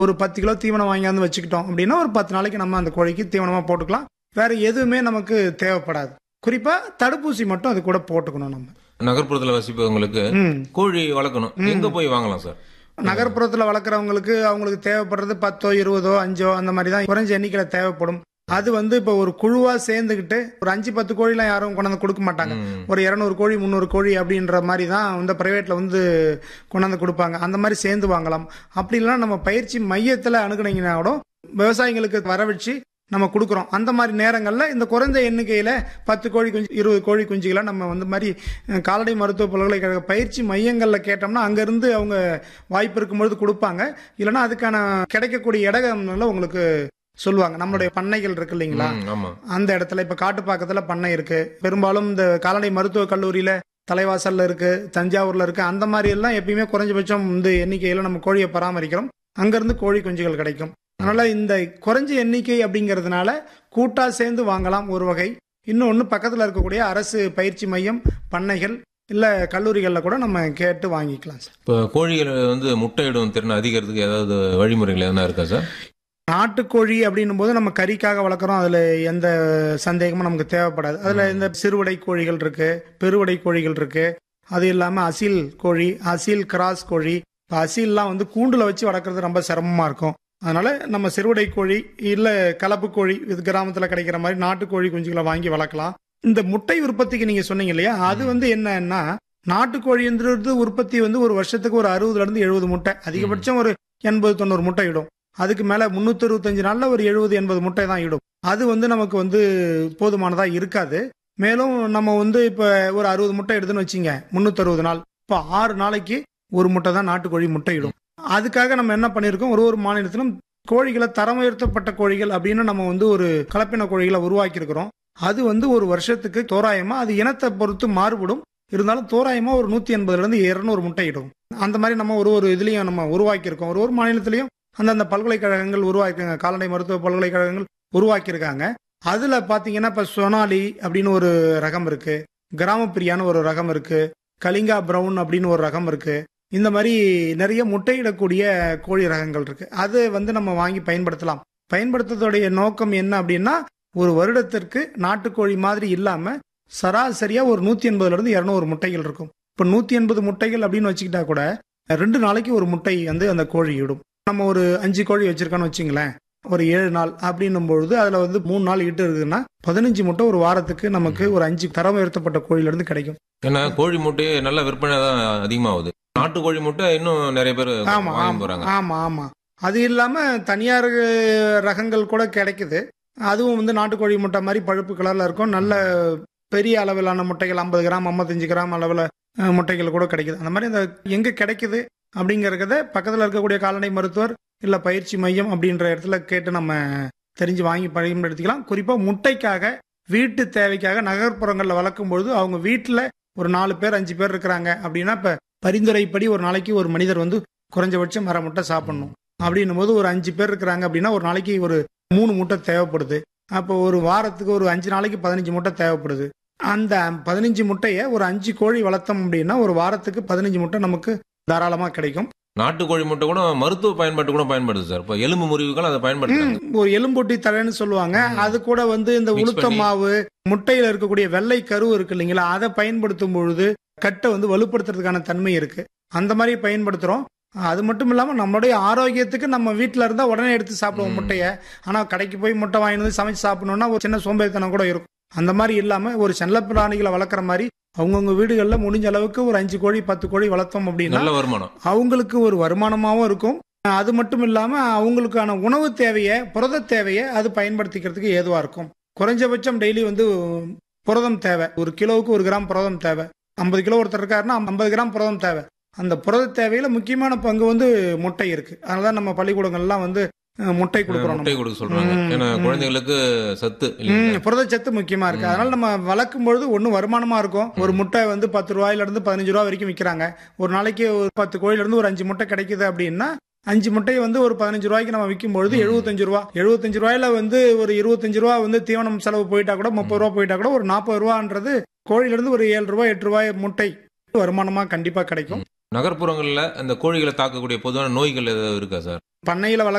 ஒரு பத்து கிலோ தீவனம் வாங்கியாந்து வச்சுக்கிட்டோம் அப்படின்னா ஒரு பத்து நாளைக்கு நம்ம அந்த கோழிக்கு தீவனமா போட்டுக்கலாம் வேற எதுவுமே நமக்கு தேவைப்படாது குறிப்பா தடுப்பூசி மட்டும் அது கூட போட்டுக்கணும் நம்ம நகர்ப்புறத்துல வசிப்பவங்களுக்கு ம். கோழி வளர்க்கணும் எங்க போய் வாங்கலாம் சார் நகர்ப்புறத்துல வளர்க்குறவங்களுக்கு அவங்களுக்கு தேவைப்படுறது பத்தோ இருபதோ அஞ்சோ அந்த மாதிரி தான் குறைஞ்ச எண்ணிக்கையில தேவைப்படும் அது வந்து இப்போ ஒரு குழுவா சேர்ந்துக்கிட்டு ஒரு அஞ்சு பத்து கோழிலாம் யாரும் கொண்டாந்து கொடுக்க மாட்டாங்க ம். ஒரு இரநூறு கோழி முந்நூறு கோழி அப்படின்ற மாதிரி தான் இந்த பிரைவேட்ல வந்து கொண்டாந்து கொடுப்பாங்க அந்த மாதிரி சேர்ந்து வாங்கலாம் அப்படி இல்லைன்னா நம்ம பயிற்சி மையத்தில் அணுகுனீங்கன்னா கூட விவசாயிகளுக்கு வர வச்சு நம்ம கொடுக்குறோம் அந்த மாதிரி நேரங்களில் இந்த குறைந்த எண்ணிக்கையில் பத்து கோழி குஞ்சு இருபது கோழி குஞ்சுகளை நம்ம வந்து மாதிரி அஹ், கால்நடை மருத்துவ பல்கலைக்கழக பயிற்சி மையங்களில் கேட்டோம்னா அங்கேருந்து அவங்க வாய்ப்பு இருக்கும்பொழுது கொடுப்பாங்க இல்லைன்னா அதுக்கான கிடைக்கக்கூடிய இடங்கள்ல உங்களுக்கு சொல்லுவாங்க நம்மளுடைய பண்ணைகள் இருக்கு இல்லைங்களா ம், ஆமா அந்த இடத்துல இப்ப காட்டுப்பாக்கத்துல பண்ணை இருக்கு பெரும்பாலும் இந்த கால்நடை மருத்துவக் கல்லூரியில தலைவாசல்ல இருக்கு தஞ்சாவூர்ல இருக்கு அந்த மாதிரி எல்லாம் எப்பயுமே குறைஞ்சபட்சம் இந்த எண்ணிக்கையில நம்ம கோழியை பராமரிக்கிறோம் அங்கிருந்து கோழி குஞ்சுகள் கிடைக்கும் அதனால இந்த குறைஞ்ச எண்ணிக்கை அப்படிங்கிறதுனால கூட்டா சேர்ந்து வாங்கலாம் ஒரு வகை இன்னொன்னு பக்கத்துல இருக்கக்கூடிய அரசு பயிற்சி மையம் பண்ணைகள் இல்ல கல்லூரிகள்ல கூட நம்ம கேட்டு வாங்கிக்கலாம் சார் இப்போ கோழிகள் வந்து முட்டையிடும் திறன் அதிகரிக்கிறதுக்கு ஏதாவது வழிமுறைகள் எதனா இருக்கா சார் நாட்டுக்கோழி அப்படின்னும் போது நம்ம கறிக்காக வளர்க்குறோம் அதுல எந்த சந்தேகமும் நமக்கு தேவைப்படாது அதுல இந்த சிறுவடை கோழிகள் இருக்கு பெருவடை கோழிகள் இருக்கு அது இல்லாம அசீல் கோழி அசீல் கிராஸ் கோழி இப்போ அசீல்லாம் வந்து கூண்டுல வச்சு வளர்க்குறது ரொம்ப சிரமமா இருக்கும் அதனால நம்ம சிறுவடை கோழி இல்ல கலப்பு கோழி இது கிராமத்துல கிடைக்கிற மாதிரி நாட்டுக்கோழி குஞ்சுகளை வாங்கி வளர்க்கலாம் இந்த முட்டை உற்பத்திக்கு நீங்க சொன்னீங்க இல்லையா அது வந்து என்னன்னா நாட்டுக்கோழின்றது உற்பத்தி வந்து ஒரு வருஷத்துக்கு ஒரு அறுபதுல இருந்து எழுபது முட்டை அதிகபட்சம் ஒரு எண்பது தொண்ணூறு முட்டை இடும் அதுக்கு மேல முன்னூத்தி அறுபத்தஞ்சு நாள்ல ஒரு எழுபது எண்பது முட்டை தான் இடும் அது வந்து நமக்கு வந்து போதுமானதா இருக்காது மேலும் நம்ம வந்து இப்ப ஒரு அறுபது முட்டை எடுத்துன்னு வச்சிங்க முன்னூத்தி அறுபது நாள் இப்போ ஆறு நாளைக்கு ஒரு முட்டை தான் நாட்டுக்கோழி முட்டை இடும் அதுக்காக நம்ம என்ன பண்ணியிருக்கோம் ஒரு ஒரு மாநிலத்திலும் கோழிகளை தரம் உயர்த்தப்பட்ட கோழிகள் அப்படின்னு நம்ம வந்து ஒரு கலப்பின கோழிகளை உருவாக்கி இருக்கிறோம் அது வந்து ஒரு வருஷத்துக்கு தோராயமா அது இனத்தை பொறுத்து மாறுபடும் இருந்தாலும் தோராயமா ஒரு நூத்தி எண்பதுல இருந்து இருநூறு முட்டை இடும் அந்த மாதிரி நம்ம ஒரு ஒரு இதுலயும் நம்ம உருவாக்கி இருக்கோம் ஒரு ஒரு மாநிலத்திலையும் அந்தந்த பல்கலைக்கழகங்கள் உருவாக்கிருக்காங்க கால்நடை மருத்துவ பல்கலைக்கழகங்கள் உருவாக்கியிருக்காங்க அதுல பாத்தீங்கன்னா இப்ப சொனாலி அப்படின்னு ஒரு ரகம் இருக்கு கிராமப்பிரியான்னு ஒரு ரகம் இருக்கு கலிங்கா பிரவுன் அப்படின்னு ஒரு ரகம் இருக்கு இந்த மாதிரி நிறைய முட்டையிடக்கூடிய கோழி ரகங்கள் இருக்கு அது வந்து நம்ம வாங்கி பயன்படுத்தலாம் பயன்படுத்துறதுடைய நோக்கம் என்ன அப்படின்னா ஒரு வருடத்திற்கு நாட்டுக்கோழி மாதிரி இல்லாம சராசரியா ஒரு நூத்தி எண்பதுல இருந்து இருநூறு முட்டைகள் இருக்கும் இப்ப நூத்தி எண்பது முட்டைகள் அப்படின்னு வச்சுக்கிட்டா கூட ரெண்டு நாளைக்கு ஒரு முட்டை வந்து அந்த கோழி இடும் நம்ம ஒரு அஞ்சு கோழி வச்சிருக்கோம்னு வச்சுங்களேன் ஒரு ஏழு நாள் அப்படின்னும் பொழுது அதுல வந்து மூணு நாள் இட்டு இருக்குதுன்னா பதினஞ்சு முட்டை ஒரு வாரத்துக்கு நமக்கு ஒரு அஞ்சு தரம் உயர்த்தப்பட்ட கோழில இருந்து கிடைக்கும் ஏன்னா கோழி முட்டை நல்ல விற்பனை தான் அதிகமாகுது நாட்டு கோழி முட்டை இன்னும் நிறைய பேர் ஆமா வாங்கி ஆமா போறாங்க ஆமா ஆமா அது இல்லாம தனியார் ரகங்கள் கூட கிடைக்குது அதுவும் வந்து நாட்டுக்கோழி முட்டை மாதிரி பழுப்பு கலர்ல இருக்கும் நல்ல பெரிய அளவிலான முட்டைகள் ஐம்பது கிராம் ஐம்பத்தஞ்சு கிராம் அளவில் அஹ், முட்டைகள் கூட கிடைக்குது அந்த மாதிரி அந்த எங்க கிடைக்குது அப்படிங்கறத பக்கத்துல இருக்கக்கூடிய கால்நடை மருத்துவர் இல்ல பயிற்சி மையம் அப்படின்ற இடத்துல கேட்டு நம்ம தெரிஞ்சு வாங்கி பயன்படுத்திக்கலாம் குறிப்பா முட்டைக்காக வீட்டு தேவைக்காக நகர்ப்புறங்கள்ல வளர்க்கும் பொழுது அவங்க வீட்டுல ஒரு நாலு பேர் அஞ்சு பேர் இருக்கிறாங்க அப்படின்னா இப்ப பரிந்துரைப்படி ஒரு நாளைக்கு ஒரு மனிதர் வந்து குறைஞ்சபட்சம் அரை முட்டை சாப்பிடணும் அப்படின்னும் போது ஒரு அஞ்சு பேர் இருக்கிறாங்க அப்படின்னா ஒரு நாளைக்கு ஒரு மூணு முட்டை தேவைப்படுது அப்போ ஒரு வாரத்துக்கு ஒரு அஞ்சு நாளைக்கு பதினஞ்சு முட்டை தேவைப்படுது அந்த பதினஞ்சு முட்டையை ஒரு அஞ்சு கோழி வளர்த்தோம் அப்படின்னா ஒரு வாரத்துக்கு பதினஞ்சு முட்டை நமக்கு தாராளமா கிடைக்கும் நாட்டு கோழி முட்டை கூட மருத்துவ பயன்பாட்டு கூட பயன்படுது சார் இப்போ எலும்பு முறிவுகள் அதை பயன்படுத்துறாங்க ம், ஒரு எலும்பொட்டி தழைன்னு சொல்லுவாங்க அது கூட வந்து இந்த Mix உளுத்த பண்ணி. மாவு முட்டையில இருக்கக்கூடிய வெள்ளை கரு இருக்கு இல்லைங்களா அதை பயன்படுத்தும் பொழுது கட்டை வந்து வலுப்படுத்துறதுக்கான தன்மை இருக்கு அந்த மாதிரி பயன்படுத்துறோம் அது மட்டும் இல்லாம நம்மளுடைய ஆரோக்கியத்துக்கு நம்ம வீட்டுல இருந்தா உடனே எடுத்து சாப்பிடுவோம் ம். முட்டைய ஆனா கடைக்கு போய் முட்டை வாங்கிட்டு வந்து சமைச்சு சாப்பிடணும்னா ஒரு சின்ன சோம்பேறித்தனம் கூட இருக்கும் அந்த மாதிரி இல்லாம ஒரு செல்ல பிராணிகளை வளர்க்குற மாதிரி அவங்கவுங்க வீடுகள்ல முடிஞ்ச அளவுக்கு ஒரு அஞ்சு கோழி பத்து கோழி வளர்த்தோம் அப்படின்னா நல்ல வருமானம் அவங்களுக்கு ஒரு வருமானமாகவும் இருக்கும் அது மட்டும் இல்லாம அவங்களுக்கான உணவு தேவையை புரத தேவையை அது பயன்படுத்திக்கிறதுக்கு ஏதுவா இருக்கும் குறைஞ்சபட்சம் டெய்லி வந்து புரதம் தேவை ஒரு கிலோவுக்கு ஒரு கிராம் புரதம் தேவை ஐம்பது கிலோ ஒருத்தர் இருக்காருன்னா ஐம்பது கிராம் புரதம் தேவை அந்த புரத தேவையில முக்கியமான பங்கு வந்து முட்டை இருக்கு அதனாலதான் நம்ம பள்ளிக்கூடங்கள்லாம் வந்து அஹ், முட்டை கொடுக்குறோம் முட்டை நம்ம. கொடுக்க சொல்றாங்க ம், ஏன்னா ம். குழந்தைகளுக்கு சத்து ம், இல்லைங்களா? புரதச்சத்து முக்கியமா இருக்கு ம். அதனால நம்ம வளர்க்கும் பொழுது ஒன்னும் வருமானமா இருக்கும் ஒரு முட்டை வந்து பத்து ரூபாயில இருந்து பதினஞ்சு ரூபா வரைக்கும் விற்கிறாங்க ஒரு நாளைக்கு ஒரு பத்து கோழில இருந்து ஒரு அஞ்சு முட்டை கிடைக்குது அப்படின்னா அஞ்சு முட்டையை வந்து ஒரு பதினஞ்சு ரூபாய்க்கு நம்ம விற்கும் பொழுது ம். எழுபத்தஞ்சு ரூபா எழுபத்தஞ்சு ரூபாயில வந்து ஒரு இருபத்தஞ்சு ரூபா வந்து தீவனம் செலவு போயிட்டா கூட முப்பது ரூபா போயிட்டா கூட ஒரு நாற்பது ரூபான்றது கோழில இருந்து ஒரு ஏழு ரூபாய் எட்டு ரூபாய் முட்டை வருமானமா கண்டிப்பா கிடைக்கும் நகர்ப்புறங்களில் அந்த கோழிகளை தாக்கக்கூடிய பொதுவான நோய்கள் ஏதாவது இருக்கா சார் பண்ணையில